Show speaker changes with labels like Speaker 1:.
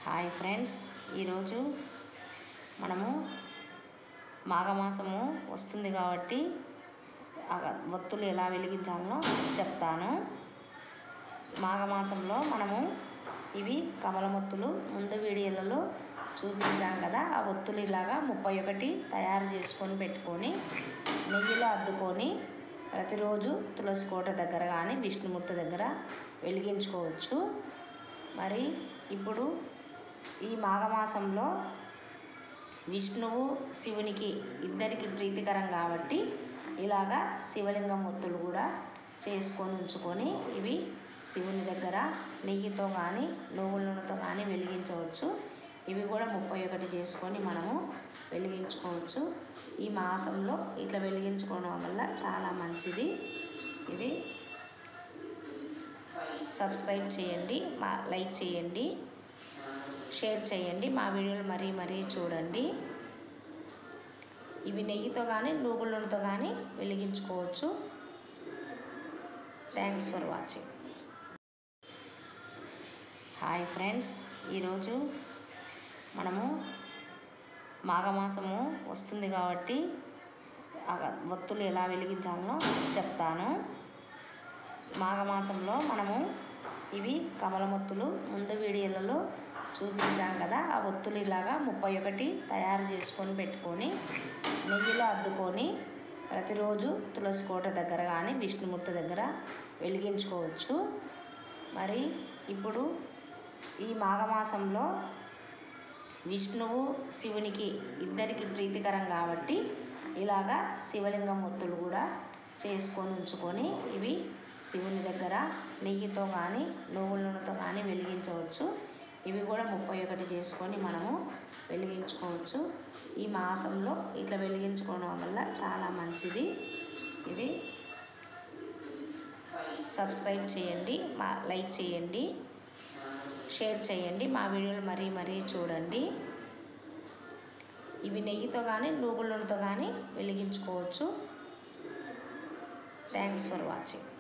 Speaker 1: hi friends ఈరోజు మనము మాఘమాసము వస్తుంది కాబట్టి ఆ ఒత్తులు ఎలా వెలిగించాలో చెప్తాను మాఘమాసంలో మనము ఇవి కమలమొత్తులు ముందు వీడియోలలో చూపించాం కదా ఆ ఒత్తులు ఇలాగా ముప్పై ఒకటి తయారు చేసుకొని పెట్టుకొని నెయ్యిలో అద్దుకొని ప్రతిరోజు తులసి కోట దగ్గర కానీ విష్ణుమూర్తి దగ్గర వెలిగించుకోవచ్చు మరి ఇప్పుడు ఈ మాఘమాసంలో విష్ణువు శివునికి ఇద్దరికి ప్రీతికరం కాబట్టి ఇలాగా శివలింగం ఒత్తులు కూడా చేసుకొని ఉంచుకొని ఇవి శివుని దగ్గర నెయ్యితో కానీ నువ్వుల నూనెతో కానీ వెలిగించవచ్చు ఇవి కూడా ముప్పై ఒకటి చేసుకొని మనము వెలిగించుకోవచ్చు ఈ మాసంలో ఇట్లా వెలిగించుకోవడం వల్ల చాలా మంచిది ఇది సబ్స్క్రైబ్ చేయండి మా లైక్ చేయండి షేర్ చేయండి మా వీడియోలు మరీ మరీ చూడండి ఇవి నెయ్యితో కానీ నువ్వుల నూనెతో కానీ వెలిగించుకోవచ్చు thanks for watching hi friends ఈరోజు మనము మాఘమాసము వస్తుంది కాబట్టి ఆ ఒత్తులు ఎలా వెలిగించాలో చెప్తాను మాఘమాసంలో మనము ఇవి కమలమొత్తులు ముందు వీడియోలలో చూపించాం కదా ఆ ఒత్తులు ఇలాగా ముప్పై ఒకటి తయారు చేసుకొని పెట్టుకొని నెయ్యిలో అద్దుకొని ప్రతిరోజు తులసి కోట దగ్గర కానీ విష్ణుమూర్తి దగ్గర వెలిగించుకోవచ్చు మరి ఇప్పుడు ఈ మాఘమాసంలో విష్ణువు శివునికి ఇద్దరికి ప్రీతికరం కాబట్టి ఇలాగా శివలింగం ఒత్తులు కూడా చేసుకొని ఉంచుకొని ఇవి శివుని దగ్గర నెయ్యితో కానీ నువ్వుల నూనెతో కానీ వెలిగించవచ్చు ఇవి కూడా ముప్పై ఒకటి చేసుకొని మనము వెలిగించుకోవచ్చు ఈ మాసంలో ఇట్లా వెలిగించుకోవడం వల్ల చాలా మంచిది ఇది సబ్స్క్రైబ్ చేయండి మా లైక్ చేయండి షేర్ చేయండి మా వీడియోలు మరీ మరీ చూడండి ఇవి నెయ్యితో కానీ నువ్వుల నూనెతో కానీ వెలిగించుకోవచ్చు థ్యాంక్స్ ఫర్ వాచింగ్